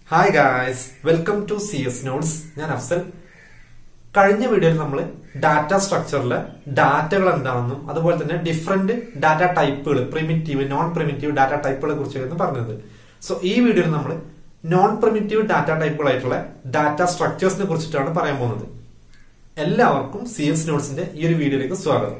Hi guys welcome to C S notes ഞാൻ അഫ്സൽ കഴിഞ്ഞ വീഡിയോയിൽ നമ്മൾ ഡാറ്റ സ്ട്രക്ചറിലെ ഡാറ്റകൾ എന്താണെന്നും അതുപോലെ തന്നെ ഡിഫറെന്റ് ഡാറ്റ ടൈപ്പുകൾ പ്രിമിറ്റീവ് നോൺ പ്രിമിറ്റീവ് ഡാറ്റ ടൈപ്പുകളെ കുറിച്ചായിരുന്നു പറഞ്ഞത് സോ ഈ വീഡിയോയിൽ നമ്മൾ നോൺ പ്രിമിറ്റീവ് ഡാറ്റ ടൈപ്പുകളായിട്ടുള്ള ഡാറ്റ സ്ട്രക്ചേഴ്സിനെ കുറിച്ചിട്ടാണ് പറയാൻ പോകുന്നത് എല്ലാവർക്കും സി എസ് നോട്ട്സിന്റെ ഈ ഒരു വീഡിയോയിലേക്ക് സ്വാഗതം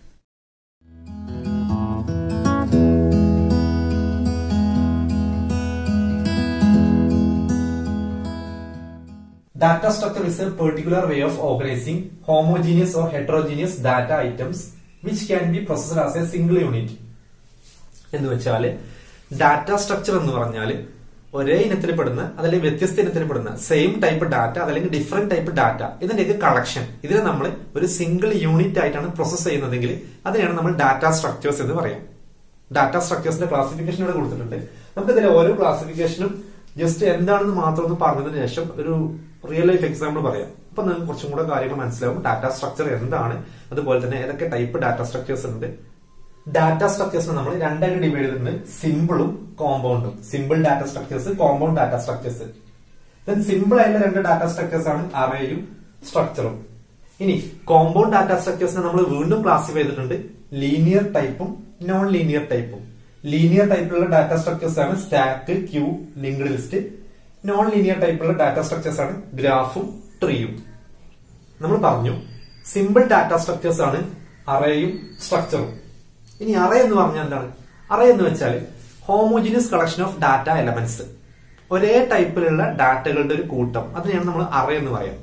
Data structure is a particular way of organizing homogeneous or heterogeneous data items which can be processed as a single unit. എന്ന് വെച്ചാല് ഡാറ്റ സ്ട്രക്ചർ എന്ന് പറഞ്ഞാൽ ഒരേ ഇനത്തിൽ പെടുന്ന അതല്ലെങ്കിൽ വ്യത്യസ്ത ഇനത്തിൽ പെടുന്ന സെയിം ടൈപ്പ് ഡാറ്റ അതല്ലെങ്കിൽ ഡിഫറെന്റ് ടൈപ്പ് ഡാറ്റ ഇതിന്റെയൊക്കെ കളക്ഷൻ ഇതിനെ നമ്മൾ ഒരു സിംഗിൾ യൂണിറ്റ് ആയിട്ടാണ് പ്രോസസ് ചെയ്യുന്നതെങ്കിൽ അതിനെയാണ് നമ്മൾ ഡാറ്റ സ്ട്രക്ചേഴ്സ് എന്ന് പറയാം ഡാറ്റ സ്ട്രക്ചേഴ്സിന്റെ ക്ലാസിഫിക്കേഷൻ ഇവിടെ കൊടുത്തിട്ടുണ്ട് നമുക്ക് ഇതിലെ ഓരോ ക്ലാസിഫിക്കേഷനും ജസ്റ്റ് എന്താണെന്ന് മാത്രം ഒന്ന് പറഞ്ഞതിന് ശേഷം ഒരു റിയൽ ലൈഫ് എക്സാമ്പിൾ പറയാം അപ്പൊ നിങ്ങൾക്ക് കുറച്ചും കൂടെ കാര്യങ്ങൾ മനസ്സിലാവും ഡാറ്റ സ്ട്രക്ചർ എന്താണ് അതുപോലെ തന്നെ ഏതൊക്കെ ടൈപ്പ് ഡാറ്റ സ്ട്രക്ചേഴ്സ് ഉണ്ട് ഡാറ്റ സ്ട്രക്ചേഴ്സിനെ നമ്മൾ രണ്ടായിട്ട് ഡിവൈഡ് ചെയ്തിട്ടുണ്ട് സിമ്പിളും കോമ്പൗണ്ടും simple data structures compound data structures then simple ആയിട്ടുള്ള രണ്ട് ഡാറ്റ സ്ട്രക്ചേഴ്സ് ആണ് അറേയും സ്ട്രക്ചറും ഇനി കോമ്പൗണ്ട് ഡാറ്റ സ്ട്രക്ചേഴ്സിനെ നമ്മൾ വീണ്ടും ക്ലാസിഫൈ ചെയ്തിട്ടുണ്ട് ലീനിയർ ടൈപ്പും നോൺ ലീനിയർ ടൈപ്പും ലീനിയർ ടൈപ്പിലുള്ള ഡാറ്റ സ്ട്രക്ചേഴ്സ് ആണ് stack queue linked list non linear ടൈപ്പുള്ള ഡാറ്റ സ്ട്രക്ചേഴ്സ് ആണ് ഗ്രാഫും ട്രീയും നമ്മൾ പറഞ്ഞു സിമ്പിൾ ഡാറ്റ സ്ട്രക്ചേഴ്സ് ആണ് അറേയും സ്ട്രക്ചറും ഇനി അറേ എന്ന് പറഞ്ഞാൽ എന്താണ് അറേ എന്ന് വെച്ചാൽ homogeneous collection of data elements ഒരേ ടൈപ്പിലുള്ള ഡാറ്റകളുടെ ഒരു കൂട്ടം അതിനെയാണ് നമ്മൾ അറേ എന്ന് പറയാം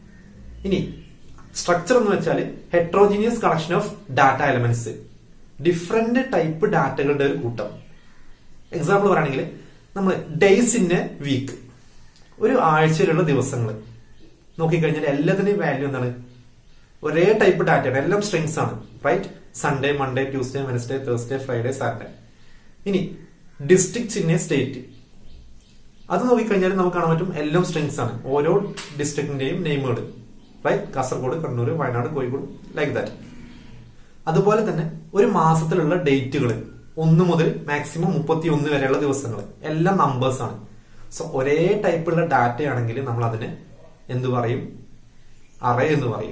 ഇനി സ്ട്രക്ചർ എന്ന് വെച്ചാൽ heterogeneous collection of data elements different type ഡാറ്റകളുടെ ഒരു കൂട്ടം എക്സാമ്പിൾ പറയുകയാണെങ്കിൽ നമ്മൾ ഡേയ്സ് ഇൻ എ വീക്ക് ഒരു ആഴ്ചയിലുള്ള ദിവസങ്ങൾ നോക്കിക്കഴിഞ്ഞാൽ എല്ലാത്തിന്റെയും വാല്യൂ എന്താണ് ഒരേ ടൈപ്പ് ഡാറ്റയാണ് എല്ലാം സ്ട്രിങ്സ് ആണ് right Sunday Monday Tuesday Wednesday Thursday Friday Saturday ഇനി ഡിസ്ട്രിക്ട്സ് ഇൻ എ സ്റ്റേറ്റ് അത് നോക്കിക്കഴിഞ്ഞാൽ നമുക്ക് കാണാൻ പറ്റും എല്ലാം സ്ട്രിങ്സ് ആണ് ഓരോ ഡിസ്ട്രിക്റ്റിന്റെയും നെയിമുകൾ right Kasaragod Kannur Wayanad Kozhikode like that അതുപോലെ തന്നെ ഒരു മാസത്തിലുള്ള ഡേറ്റുകൾ ഒന്ന് മുതൽ മാക്സിമം മുപ്പത്തി ഒന്ന് വരെയുള്ള ദിവസങ്ങൾ എല്ലാം നമ്പേഴ്സ് ആണ് സോ ഒരേ ടൈപ്പുള്ള ഡാറ്റ ആണെങ്കിൽ നമ്മൾ അതിനെ എന്തു പറയും അറേ എന്ന് പറയും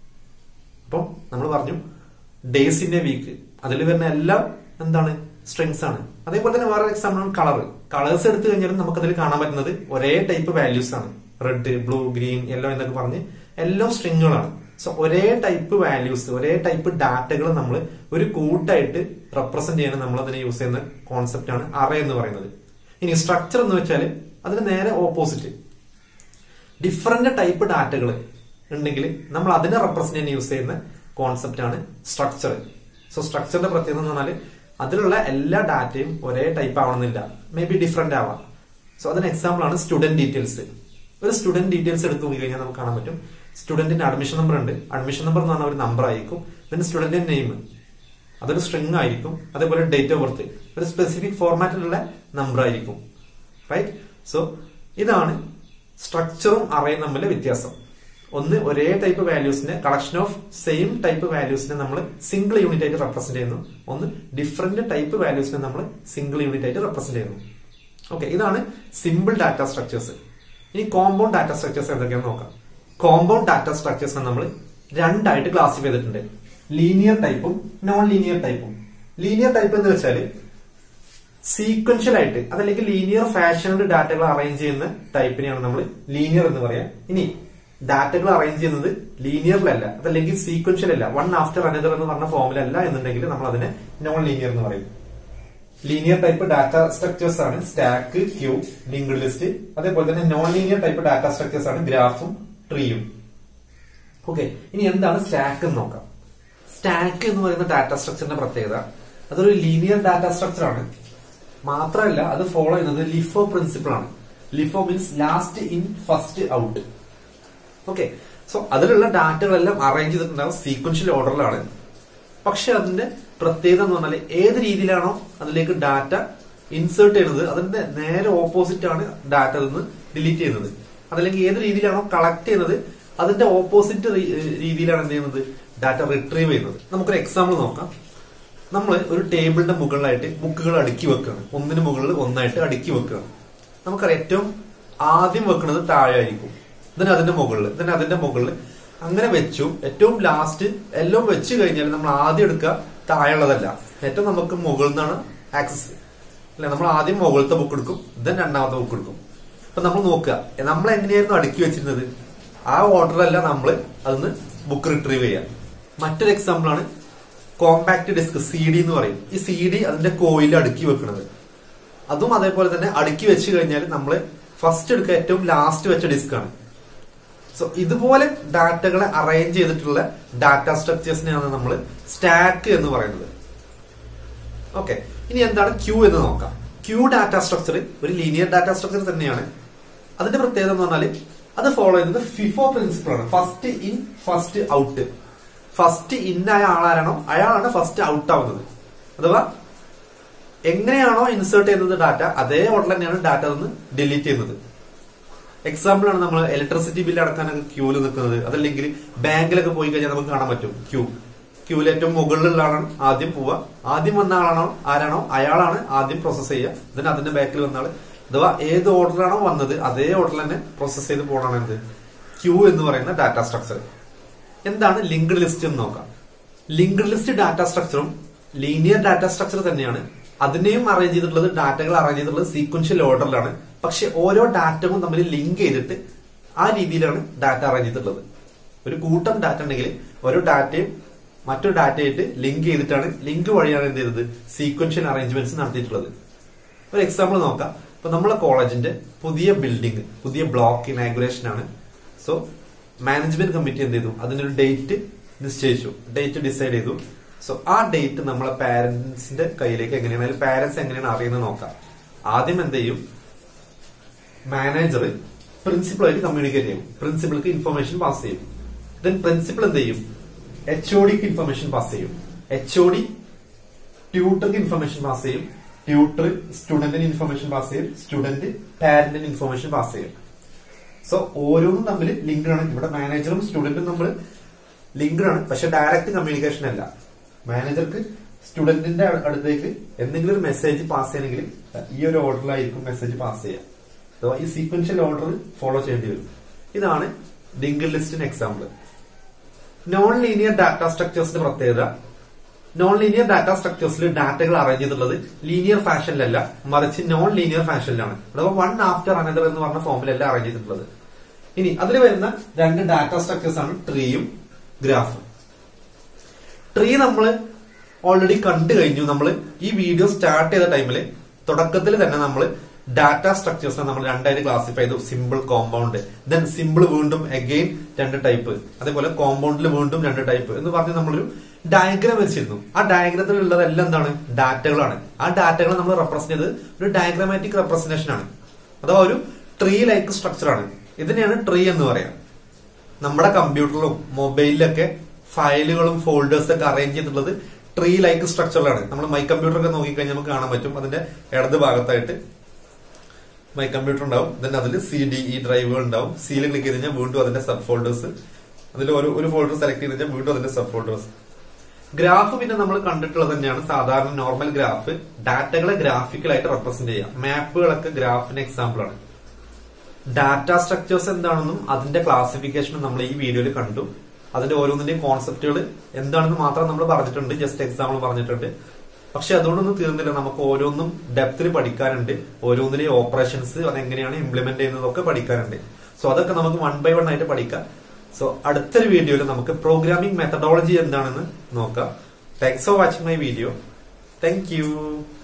അപ്പം നമ്മൾ പറഞ്ഞു ഡേയ്സ് ഇൻ എ വീക്ക് അതിൽ വരുന്ന എല്ലാം എന്താണ് സ്ട്രിങ്സ് ആണ് അതേപോലെ തന്നെ വേറെ എക്സാമ്പിൾ ആണ് കളർ കളേഴ്സ് എടുത്തു കഴിഞ്ഞാൽ നമുക്ക് അതിൽ കാണാൻ പറ്റുന്നത് ഒരേ ടൈപ്പ് വാല്യൂസ് ആണ് റെഡ് ബ്ലൂ ഗ്രീൻ യെല്ലോ എന്നൊക്കെ പറഞ്ഞ് എല്ലാം സ്ട്രിങ്ങുകളാണ് സോ ഒരേ ടൈപ്പ് വാല്യൂസ് ഒരേ ടൈപ്പ് ഡാറ്റകൾ നമ്മൾ ഒരു കൂട്ടായിട്ട് റെപ്രസെന്റ് ചെയ്യാൻ നമ്മൾ അതിനെ യൂസ് ചെയ്യുന്ന കോൺസെപ്റ്റ് ആണ് അറേ എന്ന് പറയുന്നത് ഇനി സ്ട്രക്ചർ എന്ന് വെച്ചാൽ അതിന് നേരെ ഓപ്പോസിറ്റ് ഡിഫറെന്റ് ടൈപ്പ് ഡാറ്റകൾ ഉണ്ടെങ്കിൽ നമ്മൾ അതിനെ റെപ്രസെന്റ് ചെയ്യാൻ യൂസ് ചെയ്യുന്ന കോൺസെപ്റ്റ് ആണ് സ്ട്രക്ചർ സോ സ്ട്രക്ചറിന്റെ പ്രത്യേകത എന്ന് പറഞ്ഞാൽ അതിലുള്ള എല്ലാ ഡാറ്റയും ഒരേ ടൈപ്പ് ആവണമെന്നില്ല മേ ബി ഡിഫറെന്റ് ആവാം സോ അതിന് എക്സാമ്പിൾ ആണ് സ്റ്റുഡന്റ് ഡീറ്റെയിൽസ് ഒരു സ്റ്റുഡന്റ് ഡീറ്റെയിൽസ് എടുത്ത് നോക്കി കഴിഞ്ഞാൽ നമുക്ക് കാണാൻ പറ്റും സ്റ്റുഡന്റിന്റെ അഡ്മിഷൻ നമ്പർ ഉണ്ട് അഡ്മിഷൻ നമ്പർ എന്ന് പറഞ്ഞാൽ ഒരു നമ്പർ ആയിരിക്കും പിന്നെ സ്റ്റുഡന്റിന്റെ നെയിം അതൊരു സ്ട്രിങ് ആയിരിക്കും അതേപോലെ ഡേറ്റ് ഓഫ് ബർത്ത് ഒരു സ്പെസിഫിക് ഫോർമാറ്റിലുള്ള നമ്പർ ആയിരിക്കും റൈറ്റ് സോ ഇതാണ് സ്ട്രക്ചറും അറയും തമ്മിലെ വ്യത്യാസം ഒന്ന് ഒരേ ടൈപ്പ് വാല്യൂസിനെ കളക്ഷൻ ഓഫ് സെയിം ടൈപ്പ് വാല്യൂസിനെ നമ്മൾ സിംഗിൾ യൂണിറ്റ് ആയിട്ട് റെപ്രസെന്റ് ചെയ്യുന്നു ഒന്ന് ഡിഫറെന്റ് ടൈപ്പ് വാല്യൂസിനെ നമ്മൾ സിംഗിൾ യൂണിറ്റ് ആയിട്ട് റെപ്രസെന്റ് ചെയ്യുന്നു ഓക്കെ ഇതാണ് സിമ്പിൾ ഡാറ്റ സ്ട്രക്ചേഴ്സ് ഇനി കോമ്പൗണ്ട് ഡാറ്റ സ്ട്രക്ചേഴ്സ് എന്തൊക്കെയാണെന്ന് നോക്കാം കോമ്പൗണ്ട് ഡാറ്റ സ്ട്രക്ചേഴ്സ് നമ്മൾ രണ്ടായിട്ട് ക്ലാസിഫൈ ചെയ്തിട്ടുണ്ട് ലീനിയർ ടൈപ്പും നോൺ ലീനിയർ ടൈപ്പും ലീനിയർ ടൈപ്പ് എന്ന് വെച്ചാൽ സീക്വൻഷ്യൽ ആയിട്ട് അതല്ലെങ്കിൽ ലീനിയർ ഫാഷനിൽ ഡാറ്റകൾ അറേഞ്ച് ചെയ്യുന്ന ടൈപ്പിനെയാണ് നമ്മൾ ലീനിയർ എന്ന് പറയാം ഇനി ഡാറ്റകൾ അറേഞ്ച് ചെയ്യുന്നത് ലീനിയറിലല്ല അതല്ലെങ്കിൽ സീക്വൻഷ്യൽ അല്ല വൺ ആഫ്റ്റർ അനദർ എന്ന് പറഞ്ഞ ഫോമിലല്ല എന്നുണ്ടെങ്കിൽ നമ്മൾ അതിനെ നോൺ ലീനിയർ എന്ന് പറയും ലീനിയർ ടൈപ്പ് ഡാറ്റ സ്ട്രക്ചേഴ്സ് ആണ് സ്റ്റാക്ക് ക്യൂ ലിങ്ക്ഡ് ലിസ്റ്റ് അതേപോലെ തന്നെ non linear type data structures ആണ് ഗ്രാഫും ട്രീയും ഓക്കെ ഇനി എന്താണ് സ്റ്റാക്ക് എന്ന് നോക്കാം സ്റ്റാക്ക് എന്ന് പറയുന്ന ഡാറ്റ സ്ട്രക്ചറിന്റെ പ്രത്യേകത അതൊരു ലീനിയർ ഡാറ്റ സ്ട്രക്ചർ ആണ് മാത്രമല്ല അത് ഫോളോ ചെയ്യുന്നത് ലിഫോ പ്രിൻസിപ്പിൾ ആണ് LIFO means last in first out okay so അതിലുള്ള ഡാറ്റകളെല്ലാം അറേഞ്ച് ചെയ്തിട്ടുണ്ടാവും സീക്വൻഷ്യൽ ഓർഡറിലാണ് പക്ഷെ അതിന്റെ പ്രത്യേകത എന്ന് പറഞ്ഞാൽ ഏത് രീതിയിലാണോ അതിലേക്ക് ഡാറ്റ ഇൻസേർട്ട് ചെയ്യുന്നത് അതിന്റെ നേരെ ഓപ്പോസിറ്റ് ആണ് ഡാറ്റ നിന്ന് ഡിലീറ്റ് ചെയ്യുന്നത് അതല്ലെങ്കിൽ ഏത് രീതിയിലാണോ കളക്ട് ചെയ്യുന്നത് അതിന്റെ ഓപ്പോസിറ്റ് രീതിയിലാണ് എന്ത് ചെയ്യുന്നത് ഡാറ്റ റിട്രീവ് ചെയ്യുന്നത് നമുക്കൊരു എക്സാമ്പിൾ നോക്കാം നമ്മൾ ഒരു ടേബിളിന്റെ മുകളിലായിട്ട് ബുക്കുകൾ അടുക്കി വെക്കുകയാണ് ഒന്നിന് മുകളിൽ ഒന്നായിട്ട് അടുക്കി വെക്കുകയാണ് നമുക്കറിയാം ഏറ്റവും ആദ്യം വെക്കുന്നത് താഴെ ആയിരിക്കും then അതിന്റെ മുകളിൽ then അതിന്റെ മുകളിൽ അങ്ങനെ വെച്ചു ഏറ്റവും ലാസ്റ്റ് എല്ലാം വെച്ച് കഴിഞ്ഞാൽ നമ്മൾ ആദ്യം എടുക്കുക താഴെയുള്ളതല്ല ഏറ്റവും നമുക്ക് മുകളിൽ നിന്നാണ് ആക്സസ് അല്ലെ നമ്മൾ ആദ്യം മുകളിലത്തെ ബുക്ക് എടുക്കും then രണ്ടാമത്തെ ബുക്ക് എടുക്കും അപ്പൊ നമ്മൾ നോക്കുക നമ്മൾ എങ്ങനെയായിരുന്നു അടുക്കി വെച്ചിരുന്നത് ആ ഓർഡറല്ല നമ്മൾ അതിന്ന് ബുക്ക് റിട്രീവ് ചെയ്യാം മറ്റൊരു എക്സാമ്പിൾ ആണ് കോമ്പാക്ട് ഡിസ്ക് സി ഡി എന്ന് പറയും ഈ സി ഡി അതിന്റെ കോയിൽ അടുക്കി വെക്കുന്നത് അതും അതേപോലെ തന്നെ അടുക്കി വെച്ച് കഴിഞ്ഞാൽ നമ്മൾ ഫസ്റ്റ് എടുക്കുക ഏറ്റവും ലാസ്റ്റ് വെച്ച ഡിസ്ക് ആണ് സോ ഇതുപോലെ ഡാറ്റകളെ അറേഞ്ച് ചെയ്തിട്ടുള്ള ഡാറ്റ സ്ട്രക്ചേഴ്സിനെയാണ് നമ്മൾ സ്റ്റാക്ക് എന്ന് പറയുന്നത് ഓക്കെ ഇനി എന്താണ് ക്യൂ എന്ന് നോക്കാം ക്യൂ ഡാറ്റ സ്ട്രക്ചർ ഒരു ലീനിയർ ഡാറ്റ സ്ട്രക്ചർ തന്നെയാണ് അതിന്റെ പ്രത്യേകത എന്ന് പറഞ്ഞാൽ അത് ഫോളോ ചെയ്യുന്നത് ഫിഫോ പ്രിൻസിപ്പിൾ ആണ് first in first out first in ആയ ആളാരാണോ അയാളാണ് ഫസ്റ്റ് ഔട്ട് ആവുന്നത് അഥവാ എങ്ങനെയാണോ ഇൻസേർട്ട് ചെയ്യുന്നത് ഡാറ്റ അതേ ഓർഡർ തന്നെയാണ് ഡാറ്റ നിന്ന് ഡിലീറ്റ് ചെയ്യുന്നത് എക്സാമ്പിൾ ആണ് നമ്മൾ ഇലക്ട്രിസിറ്റി ബില്ല് അടക്കാനൊക്കെ ക്യൂല് നിൽക്കുന്നത് അതല്ലെങ്കിൽ ബാങ്കിലൊക്കെ പോയി കഴിഞ്ഞാൽ നമുക്ക് കാണാൻ പറ്റും ക്യൂ ക്യൂവിൽ ഏറ്റവും മുകളിലുള്ള ആളാണ് ആദ്യം പോവുക ആദ്യം വന്ന ആളാണോ ആരാണോ അയാളാണ് ആദ്യം പ്രോസസ് ചെയ്യുക then അതിന്റെ ബാക്കിൽ വന്ന ആള് അഥവാ ഏത് ഓർഡറാണോ വന്നത് അതേ ഓർഡറിൽ തന്നെ പ്രോസസ് ചെയ്ത് പോകണം എന്ത് ക്യൂ എന്ന് പറയുന്ന ഡാറ്റ സ്ട്രക്ചർ എന്താണ് ലിങ്ക്ഡ് ലിസ്റ്റ് എന്ന് നോക്കാം ലിങ്ക്ഡ് ലിസ്റ്റ് ഡാറ്റ സ്ട്രക്ചറും ലീനിയർ ഡാറ്റ സ്ട്രക്ചർ തന്നെയാണ് അതിനെയും അറേഞ്ച് ചെയ്തിട്ടുള്ളത് ഡാറ്റകൾ അറേഞ്ച് ചെയ്തിട്ടുള്ളത് സീക്വൻഷ്യൽ ഓർഡറിലാണ് പക്ഷെ ഓരോ ഡാറ്റകളും തമ്മിൽ ലിങ്ക് ചെയ്തിട്ട് ആ രീതിയിലാണ് ഡാറ്റ അറേഞ്ച് ചെയ്തിട്ടുള്ളത് ഒരു കൂട്ടം ഡാറ്റ ഉണ്ടെങ്കിൽ ഓരോ ഡാറ്റയും മറ്റൊരു ഡാറ്റയായിട്ട് ലിങ്ക് ചെയ്തിട്ടാണ് ലിങ്ക് വഴിയാണ് എന്ത് ചെയ്തത് സീക്വൻഷ്യൽ അറേഞ്ച്മെന്റ്സ് നടത്തിയിട്ടുള്ളത് ഒരു എക്സാമ്പിൾ നോക്കാം ഇപ്പൊ നമ്മളെ കോളേജിന്റെ പുതിയ ബിൽഡിംഗ് പുതിയ ബ്ലോക്ക് ഇനാഗുറേഷൻ ആണ് സോ മാനേജ്മെന്റ് കമ്മിറ്റി എന്ത് ചെയ്തു അതിനൊരു ഡേറ്റ് നിശ്ചയിച്ചു ഡേറ്റ് ഡിസൈഡ് ചെയ്തു സോ ആ ഡേറ്റ് നമ്മളെ പാരന്റ്സിന്റെ കയ്യിലേക്ക് എങ്ങനെയാണ് പാരന്റ്സ് എങ്ങനെയാണ് അറിയുന്നത് നോക്കാം ആദ്യം എന്ത് ചെയ്യും മാനേജർ പ്രിൻസിപ്പളായിട്ട് കമ്മ്യൂണിക്കേറ്റ് ചെയ്യും പ്രിൻസിപ്പൾക്ക് ഇൻഫർമേഷൻ പാസ് ചെയ്യും ദെൻ പ്രിൻസിപ്പൾ എന്ത് ചെയ്യും എച്ച് ഒ ഡിക്ക് ഇൻഫർമേഷൻ പാസ് ചെയ്യും എച്ച് ഒ ഡി ട്യൂട്ടർക്ക് ഇൻഫർമേഷൻ പാസ് ചെയ്യും ട്യൂട്ടർ സ്റ്റുഡന്റിന് ഇൻഫർമേഷൻ പാസ് ചെയ്യും സ്റ്റുഡന്റ് പാരന്റിന് ഇൻഫർമേഷൻ പാസ് ചെയ്യും സോ ഓരോന്നും തമ്മിൽ ലിങ്ക്ഡ് ആണ് ഇവിടെ മാനേജറും സ്റ്റുഡന്റും നമ്മൾ ലിങ്ക്ഡ് ആണ് പക്ഷെ ഡയറക്റ്റ് കമ്മ്യൂണിക്കേഷൻ അല്ല മാനേജർക്ക് സ്റ്റുഡന്റിന്റെ അടുത്തേക്ക് എന്തെങ്കിലും ഒരു മെസ്സേജ് പാസ് ചെയ്യണമെങ്കിൽ ഈ ഒരു ഓർഡറിലായിരിക്കും മെസ്സേജ് പാസ് ചെയ്യുക അഥവാ ഈ സീക്വൻഷ്യൽ ഓർഡർ ഫോളോ ചെയ്യേണ്ടി വരും ഇതാണ് ലിങ്ക് ലിസ്റ്റിന് എക്സാമ്പിൾ നോൺ ലീനിയർ ഡാറ്റ സ്ട്രക്ചേഴ്സിന്റെ പ്രത്യേകത നോൺ ലീനിയർ ഡാറ്റ സ്ട്രക്ചേഴ്സിൽ ഡാറ്റകൾ അറേഞ്ച് ചെയ്തിട്ടുള്ളത് ലീനിയർ ഫാഷനിലല്ല മറിച്ച് നോൺ ലീനിയർ ഫാഷനിലാണ് അഥവാ വൺ ആഫ്റ്റർ അനദർ എന്ന് പറഞ്ഞ ഫോമിലല്ല അറേഞ്ച് ചെയ്തിട്ടുള്ളത് ഇനി അതിൽ വരുന്ന രണ്ട് ഡാറ്റ സ്ട്രക്ചേഴ്സ് ആണ് ട്രീയും ഗ്രാഫും ട്രീ നമ്മൾ ഓൾറെഡി കണ്ടു കഴിഞ്ഞു നമ്മൾ ഈ വീഡിയോ സ്റ്റാർട്ട് ചെയ്ത ടൈമിൽ തുടക്കത്തിൽ തന്നെ നമ്മൾ ഡാറ്റ സ്ട്രക്ചേഴ്സിനെ നമ്മൾ രണ്ടായിട്ട് ക്ലാസിഫൈ ചെയ്തു സിമ്പിൾ കോമ്പൗണ്ട് ദെൻ സിമ്പിൾ വീണ്ടും അഗെയിൻ രണ്ട് ടൈപ്പ് അതേപോലെ കോമ്പൗണ്ടിൽ വീണ്ടും രണ്ട് ടൈപ്പ് എന്ന് പറഞ്ഞ് നമ്മളൊരു ഡയഗ്രാം വരച്ചിരുന്നു ആ ഡയഗ്രത്തിൽ ഉള്ളതെല്ലാം എന്താണ് ഡാറ്റകളാണ് ആ ഡാറ്റകൾ നമ്മൾ റെപ്രസെന്റ് ചെയ്ത് ഒരു ഡയഗ്രാമാറ്റിക് റെപ്രസെന്റേഷൻ ആണ് അഥവാ ഒരു ട്രീ ലൈക്ക് സ്ട്രക്ചർ ആണ് ഇതിനെയാണ് ട്രീ എന്ന് പറയാം നമ്മുടെ കമ്പ്യൂട്ടറിലും മൊബൈലിലൊക്കെ ഫയലുകളും ഫോൾഡേഴ്സ് ഒക്കെ അറേഞ്ച് ചെയ്തിട്ടുള്ളത് ട്രീ ലൈക്ക് സ്ട്രക്ചറിലാണ് നമ്മൾ മൈ കമ്പ്യൂട്ടർ ഒക്കെ നോക്കിക്കഴിഞ്ഞാൽ നമുക്ക് കാണാൻ പറ്റും അതിന്റെ ഇടത് ഭാഗത്തായിട്ട് മൈ കമ്പ്യൂട്ടർ ഉണ്ടാവും then അതിൽ സി ഡി ഇ ഡ്രൈവുകൾ ഉണ്ടാവും സിയിൽ ക്ലിക്ക് ചെയ്ത് കഴിഞ്ഞാൽ വീണ്ടും അതിന്റെ സബ് ഫോൾഡേഴ്സ് അതിൽ ഒരു ഒരു ഫോൾഡർ സെലക്ട് ചെയ്ത് കഴിഞ്ഞാൽ വീണ്ടും അതിന്റെ സബ് ഫോൾഡേഴ്സ് ഗ്രാഫ് പിന്നെ നമ്മൾ കണ്ടിട്ടുള്ളത് തന്നെയാണ് സാധാരണ നോർമൽ ഗ്രാഫ് ഡാറ്റകളെ ഗ്രാഫിക്കലായിട്ട് റെപ്രസെന്റ് ചെയ്യാം മാപ്പുകളൊക്കെ ഗ്രാഫിന് എക്സാമ്പിൾ ആണ് ഡാറ്റ സ്ട്രക്ചേഴ്സ് എന്താണെന്നും അതിന്റെ ക്ലാസിഫിക്കേഷനും നമ്മൾ ഈ വീഡിയോയിൽ കണ്ടു അതിന്റെ ഓരോന്നിന്റെയും കോൺസെപ്റ്റുകൾ എന്താണെന്ന് മാത്രം നമ്മൾ പറഞ്ഞിട്ടുണ്ട് ജസ്റ്റ് എക്സാമ്പിൾ പറഞ്ഞിട്ടുണ്ട് പക്ഷെ അതുകൊണ്ടൊന്നും തീർന്നില്ല നമുക്ക് ഓരോന്നും ഡെപ്തിൽ പഠിക്കാനുണ്ട് ഓരോന്നിലെയും ഓപ്പറേഷൻസ് അതെങ്ങനെയാണ് ഇംപ്ലിമെന്റ് ചെയ്യുന്നതൊക്കെ പഠിക്കാനുണ്ട് സോ അതൊക്കെ നമുക്ക് വൺ ബൈ വൺ ആയിട്ട് പഠിക്കാം സോ അടുത്തൊരു വീഡിയോയിൽ നമുക്ക് പ്രോഗ്രാമിംഗ് മെത്തഡോളജി എന്താണെന്ന് നോക്കാം thanks for watching my video thank U